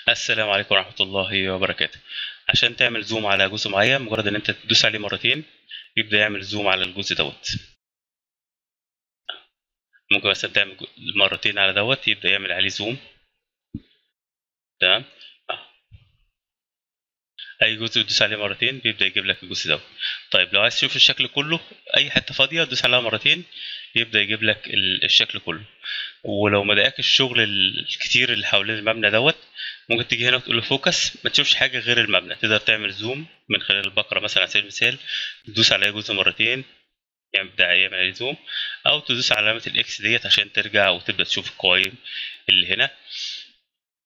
السلام عليكم ورحمة الله وبركاته عشان تعمل زوم على جزء معين مجرد ان انت تدوس عليه مرتين يبدأ يعمل زوم على الجزء دوت ممكن مثلا تعمل جو- مرتين على دوت يبدأ يعمل عليه زوم تمام آه. اي جزء تدوس عليه مرتين بيبدأ يجيب لك الجزء دوت طيب لو عايز تشوف الشكل كله اي حتة فاضية دوس عليها مرتين يبدأ يجيب لك ال- الشكل كله ولو ما ضايقك الشغل الكتير اللي حوالين المبنى دوت ممكن تيجي هنا وتقول له فوكس ما تشوفش حاجه غير المبنى تقدر تعمل زوم من خلال البقره مثلا على سبيل المثال تدوس على أي جزء مرتين يعني يبدا يعمل عليه زوم او تدوس على علامه الاكس ديت عشان ترجع وتبدا تشوف القوائم اللي هنا